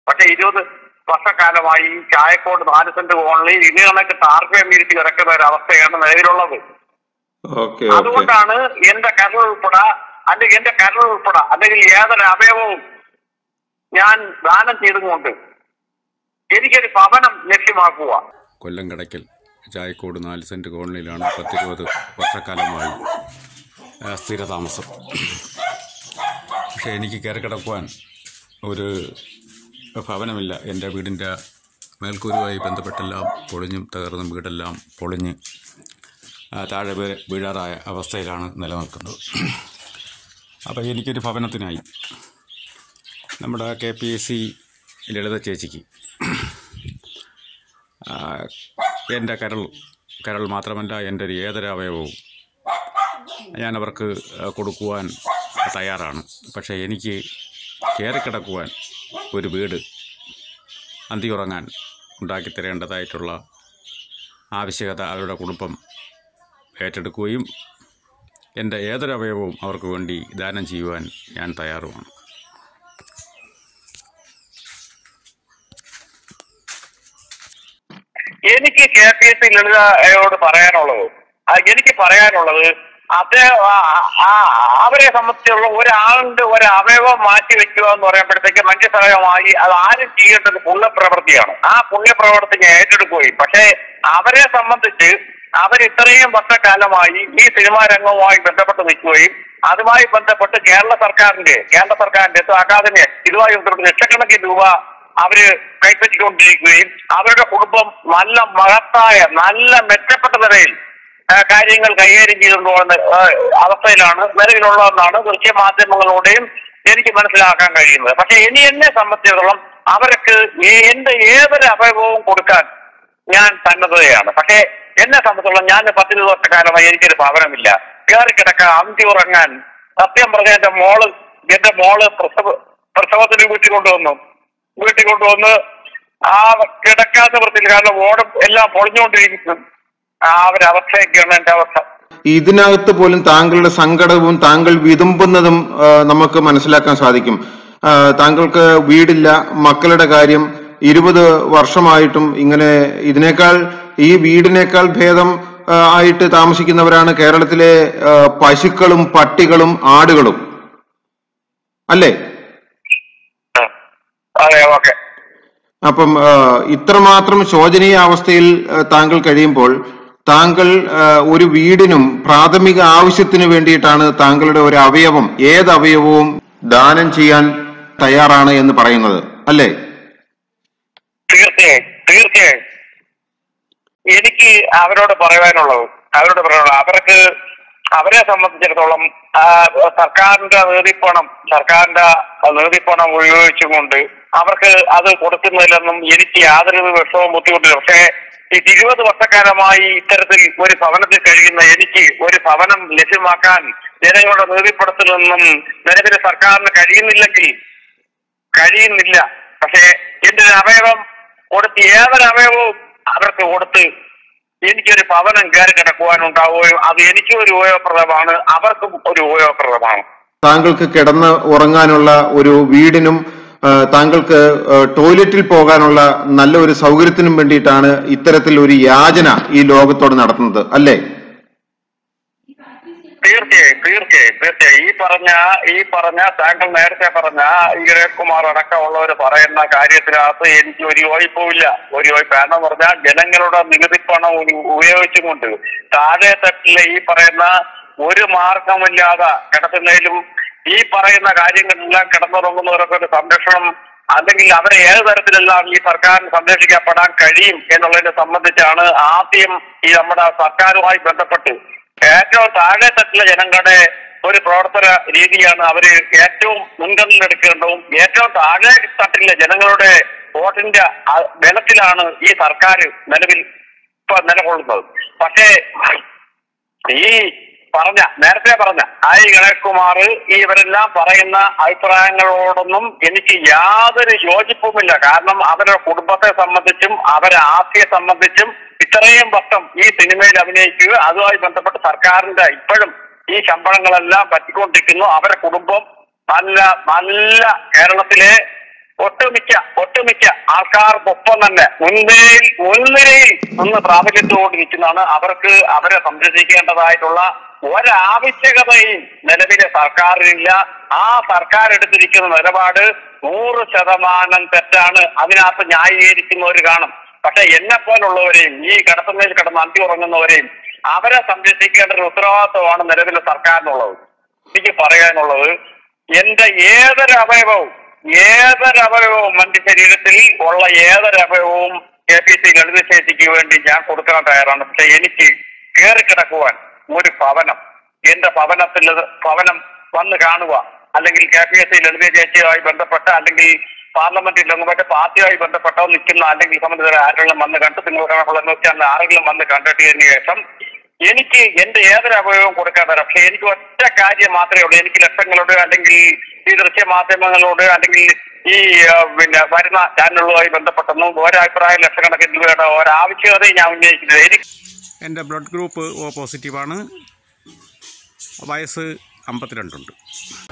പക്ഷെ ഇരുപത് വർഷക്കാലമായി ഈ ചായക്കോട് നാല് സെന്റ് കോളനി ഇത് കണക്ക് ടാർഗറ്റ് വീഴ്ത്തി കിടക്കുന്ന ഒരു അവസ്ഥയാണ് നിലവിലുള്ളത് ഓക്കെ ഓക്കെ അതുകൊണ്ടാണ് എന്റെ കരൾ ഉൾപ്പെട അല്ലെങ്കിൽ എന്റെ കരൾ ഉൾപ്പെട അല്ലെങ്കിൽ ഏതൊരു അവയവവും ഞാൻ ദാനം ചെയ്തുകൊണ്ട് എനിക്കൊരു ഭവനം ലക്ഷ്യമാക്കുക കൊല്ലം കടയ്ക്കൽ ചായക്കോട് നാല് സെൻറ്റ് കോളനിയിലാണ് പത്തിരുപത് വർഷക്കാലമായി ആ, സ്ഥിരതാമസം പക്ഷേ എനിക്ക് കയറി കിടക്കുവാൻ ഒരു ഭവനമില്ല എൻ്റെ വീടിൻ്റെ മേൽക്കൂരുമായി ബന്ധപ്പെട്ടെല്ലാം പൊളിഞ്ഞും തകർന്നും വീടെല്ലാം പൊളിഞ്ഞ് ആ, താഴെ വീ- വീഴാറായ അവസ്ഥയിലാണ് നിലനിൽക്കുന്നത് അപ്പോൾ എനിക്കൊരു ഭവനത്തിനായി നമ്മുടെ K P S C Lalitha ചേച്ചിക്ക് ആ, എൻ്റെ കരൾ കരൾ മാത്രമല്ല എൻ്റെ ഒരു ഏതൊരു അവയവവും ഞാൻ അവർക്ക് കൊടുക്കുവാൻ തയ്യാറാണ് പക്ഷേ എനിക്ക് കയറിക്കിടക്കുവാൻ ഒരു വീട് അന്തിയുറങ്ങാൻ ഉണ്ടാക്കിത്തരേണ്ടതായിട്ടുള്ള ആവശ്യകത അവരുടെ കുടുംബം ഏറ്റെടുക്കുകയും എൻ്റെ ഏതൊരു അവയവവും അവർക്ക് വേണ്ടി ദാനം ചെയ്യുവാൻ ഞാൻ തയ്യാറുമാണ് എനിക്ക് കെ പി എസ് സി ലളിതയോട് പറയാനുള്ളത് ആ, എനിക്ക് പറയാനുള്ളത് അദ്ദേഹം ആ- ആ- അവരെ സംബന്ധിച്ചുള്ള ഒരാളുടെ ഒരു അവയവം മാറ്റി വെക്കുക എന്ന് പറയുമ്പോഴത്തേക്ക് മനുഷ്യസഹജമായി അത് ആരും ചെയ്യേണ്ടത് പുണ്യപ്രവൃത്തിയാണ് ആ പുണ്യപ്രവൃത്തി ഞാൻ ഏറ്റെടുക്കുകയും പക്ഷേ അവരെ സംബന്ധിച്ച് അവർ ഇത്രയും വർഷക്കാലമായി ഈ സിനിമാ രംഗവുമായി ബന്ധപ്പെട്ട് നിൽക്കുകയും അതുമായി ബന്ധപ്പെട്ട് കേരള സർക്കാരിന്റെ കേന്ദ്ര സർക്കാരിന്റെ അക്കാദമി ഇതുമായി ബന്ധപ്പെട്ട് ലക്ഷക്കണക്കിന് രൂപ അവര് കൈപ്പറ്റിക്കൊണ്ടിരിക്കുകയും അവരുടെ കുടുംബം നല്ല മഹത്തായ നല്ല മെച്ചപ്പെട്ട നിലയിൽ ആ, കാര്യങ്ങൾ കൈകാര്യം ചെയ്തുകൊണ്ട് പോകുന്ന ആ, അവസ്ഥയിലാണ് നിലവിലുള്ളതെന്നാണ് ദൃശ്യമാധ്യമങ്ങളിലൂടെയും എനിക്ക് മനസ്സിലാക്കാൻ കഴിയുന്നത് പക്ഷെ ഇനി എന്നെ സംബന്ധിച്ചിടത്തോളം അവർക്ക് ഏ- എന്റെ ഏതൊരു അവയവവും കൊടുക്കാൻ ഞാൻ സന്നദ്ധതയാണ് പക്ഷേ എന്നെ സംബന്ധിച്ചിടത്തോളം ഞാൻ പത്തിരുപത് വർഷക്കാലമായി എനിക്കൊരു ഭവനമില്ല കയറി കിടക്കാൻ അന്തി ഉറങ്ങാൻ സത്യം പറഞ്ഞ എന്റെ മോള് എന്റെ മോള് പ്രസവ പ്രസവത്തിന് വീട്ടിൽ കൊണ്ടുവന്നു വീട്ടിൽ കൊണ്ടുവന്ന് ആ കിടക്കാത്ത വൃത്തിയിൽ കാരണം ഓടും എല്ലാം പൊളിഞ്ഞുകൊണ്ടിരിക്കുന്നു ആ ഒരു അവസ്ഥയൊക്കെയാണ് എന്റെ അവസ്ഥ ഇതിനകത്ത് പോലും താങ്കളുടെ സങ്കടവും താങ്കൾ വിതുമ്പുന്നതും ആ, നമുക്ക് മനസ്സിലാക്കാൻ സാധിക്കും ആ, താങ്കൾക്ക് വീടില്ല മക്കളുടെ കാര്യം ഇരുപത് വർഷമായിട്ടും ഇങ്ങനെ ഇതിനേക്കാൾ ഈ വീടിനേക്കാൾ ഭേദം ആ, ആയിട്ട് താമസിക്കുന്നവരാണ് കേരളത്തിലെ ആ, പശുക്കളും പട്ടികളും ആടുകളും അല്ലേ ആ. അതെ ഓക്കെ അപ്പം ആ, ഇത്രമാത്രം ശോചനീയ അവസ്ഥയിൽ ആ, താങ്കൾ കഴിയുമ്പോൾ താങ്കൾ ആ, ഒരു വീടിനും പ്രാഥമിക ആവശ്യത്തിന് വേണ്ടിയിട്ടാണ് താങ്കളുടെ ഒരു അവയവം ഏത് അവയവവും ദാനം ചെയ്യാൻ തയ്യാറാണ് എന്ന് പറയുന്നത് അല്ലേ തീർച്ചയായും തീർച്ചയായും എനിക്ക് അവരോട് പറയാനുള്ളത് അവരോട് പറയാനുള്ളത് അവർക്ക് അവരെ സംബന്ധിച്ചിടത്തോളം ആ, സർക്കാരിന്റെ നീതിപ്പണം സർക്കാരിന്റെ നീതിപ്പണം ഉപയോഗിച്ചുകൊണ്ട് അവർക്ക് അത് കൊടുക്കുന്നതിലൊന്നും എനിക്ക് യാതൊരു വിഷമവും ബുദ്ധിമുട്ടില്ല പക്ഷേ ഈ ഇരുപത് വർഷക്കാലമായി ഇത്തരത്തിൽ ഒരു ഭവനത്തിൽ കഴിയുന്ന എനിക്ക് ഒരു ഭവനം ലഭ്യമാക്കാൻ ജനങ്ങളുടെ നീതിപ്പടത്തിൽ നിന്നും നിലവിലെ സർക്കാരിന് കഴിയുന്നില്ലെങ്കിൽ കഴിയുന്നില്ല പക്ഷേ എന്റെ ഒരു അവയവം കൊടുത്ത് ഏതൊരു അവയവവും അവർക്ക് കൊടുത്ത് എനിക്കൊരു ഭവനം കയറി കിടക്കുവാനുണ്ടാവുകയും അത് എനിക്കും ഒരു ഉപയോഗപ്രദമാണ് അവർക്കും ഒരു ഉപയോഗപ്രദമാണ് താങ്കൾക്ക് കിടന്ന് ഉറങ്ങാനുള്ള ഒരു വീടിനും ആ, താങ്കൾക്ക് ആ, ടോയ്ലറ്റിൽ പോകാനുള്ള നല്ല ഒരു സൗകര്യത്തിനും വേണ്ടിയിട്ടാണ് ഇത്തരത്തിൽ ഒരു യാചന ഈ ലോകത്തോട് നടത്തുന്നത് അല്ലേ തീർച്ചയായും തീർച്ചയായും തീർച്ചയായും ഈ പറഞ്ഞ ഈ പറഞ്ഞ താങ്കൾ നേരത്തെ പറഞ്ഞ ഈരകുമാർ അടക്കമുള്ളവർ പറയുന്ന കാര്യത്തിനകത്ത് എനിക്ക് ഒരു യോജിപ്പുമില്ല ഒരു യോജിപ്പ് കാരണം പറഞ്ഞാൽ ജനങ്ങളുടെ നികുതിപ്പണം ഉ- ഉപയോഗിച്ചുകൊണ്ട് താഴെ തട്ടിലെ ഈ പറയുന്ന ഒരു മാർഗമില്ലാതെ കിടത്തുന്നതിലും ഈ പറയുന്ന കാര്യങ്ങളെല്ലാം കിടന്നുറങ്ങുന്നവരൊക്കെ ഒരു സംരക്ഷണം അല്ലെങ്കിൽ അവരെ ഏത് തരത്തിലെല്ലാം ഈ സർക്കാരിന് സംരക്ഷിക്കപ്പെടാൻ കഴിയും എന്നുള്ളതിനെ സംബന്ധിച്ചാണ് ആദ്യം ഈ നമ്മുടെ സർക്കാരുമായി ബന്ധപ്പെട്ട് ഏറ്റവും താഴെ തട്ടിലെ ജനങ്ങളുടെ ഒരു പ്രവർത്തന രീതിയാണ് അവര് ഏറ്റവും മുൻഗണന എടുക്കേണ്ടതും ഏറ്റവും താഴെ തട്ടിലെ ജനങ്ങളുടെ വോട്ടിന്റെ അ- ബലത്തിലാണ് ഈ സർക്കാർ നിലവിൽ ഇപ്പൊ നിലകൊള്ളുന്നത് പക്ഷേ ഈ പറഞ്ഞ നേരത്തെ പറഞ്ഞ ആയി ഗണേഷ്കുമാർ ഈ ഇവരെല്ലാം പറയുന്ന അഭിപ്രായങ്ങളോടൊന്നും എനിക്ക് യാതൊരു യോജിപ്പുമില്ല കാരണം അവരുടെ കുടുംബത്തെ സംബന്ധിച്ചും അവരെ ആസ്തിയെ സംബന്ധിച്ചും ഇത്രയും വർഷം ഈ സിനിമയിൽ അഭിനയിക്കുക അതുമായി ബന്ധപ്പെട്ട് സർക്കാരിന്റെ ഇപ്പോഴും ഈ ശമ്പളങ്ങളെല്ലാം പറ്റിക്കൊണ്ടിരിക്കുന്നു അവരുടെ കുടുംബം നല്ല നല്ല കേരളത്തിലെ ഒട്ടുമിക്ക ഒട്ടുമിക്ക ആൾക്കാർക്കൊപ്പം തന്നെ മുൻനിരയിൽ മുൻനിരയിൽ നിന്ന് പ്രാബല്യത്തോട് നിൽക്കുന്നതാണ് അവർക്ക് അവരെ സംരക്ഷിക്കേണ്ടതായിട്ടുള്ള ഒരാവശ്യകതയും നിലവിലെ സർക്കാരിനില്ല ആ സർക്കാർ എടുത്തിരിക്കുന്ന നിലപാട് നൂറ് ശതമാനം തെറ്റാണ് അതിനകത്ത് ന്യായീകരിക്കുന്നവർ കാണും പക്ഷെ എന്നെ പോലുള്ളവരെയും ഈ കിടത്തുന്നതിൽ കിടന്ന് അന്തി ഉറങ്ങുന്നവരെയും അവരെ സംരക്ഷിക്കേണ്ട ഒരു ഉത്തരവാദിത്വമാണ് നിലവിലെ സർക്കാരിനുള്ളത് എനിക്ക് പറയാനുള്ളത് എന്റെ ഏതൊരു അവയവവും ഏതൊരു അവയവവും മനുഷ്യ ശരീരത്തിൽ ഉള്ള ഏതൊരു അവയവവും കെ പി സി ലളിതശേഷിക്ക് വേണ്ടി ഞാൻ കൊടുക്കാൻ തയ്യാറാണ് പക്ഷെ എനിക്ക് കയറി കിടക്കുവാൻ ഒരു ഭവനം എന്റെ ഭവനത്തിൽ ഭവനം വന്ന് കാണുക അല്ലെങ്കിൽ K P S C Lalitha ചേച്ചിയുമായി ബന്ധപ്പെട്ട അല്ലെങ്കിൽ പാർലമെന്റിൽ മറ്റേ പാർട്ടിയുമായി ബന്ധപ്പെട്ടോ നിൽക്കുന്ന അല്ലെങ്കിൽ സംബന്ധിച്ച ആരെങ്കിലും വന്ന് കണ്ട് നിങ്ങൾ കണക്കുള്ള നോക്കിയാൽ ആരെങ്കിലും വന്ന് കണ്ടെത്തിയതിനു ശേഷം എനിക്ക് എന്റെ ഏതൊരു അവയവവും കൊടുക്കാൻ തരാം പക്ഷെ എനിക്ക് ഒറ്റ കാര്യം മാത്രമേ ഉള്ളൂ എനിക്ക് ലക്ഷങ്ങളോട് അല്ലെങ്കിൽ ഈ ദൃശ്യ മാധ്യമങ്ങളോട് അല്ലെങ്കിൽ ഈ ആ, പിന്നെ വരുന്ന ചാനലുകളുമായി ബന്ധപ്പെട്ടൊന്നും ഒരഭിപ്രായം ലക്ഷക്കണക്കിന് രൂപയുടെ ഒരാവശ്യകതയും ഞാൻ ഉന്നയിക്കുന്നത് എനിക്ക് എൻ്റെ ബ്ലഡ് ഗ്രൂപ്പ് ഓ പോസിറ്റീവാണ് വയസ്സ് അമ്പത്തിരണ്ടുണ്ട്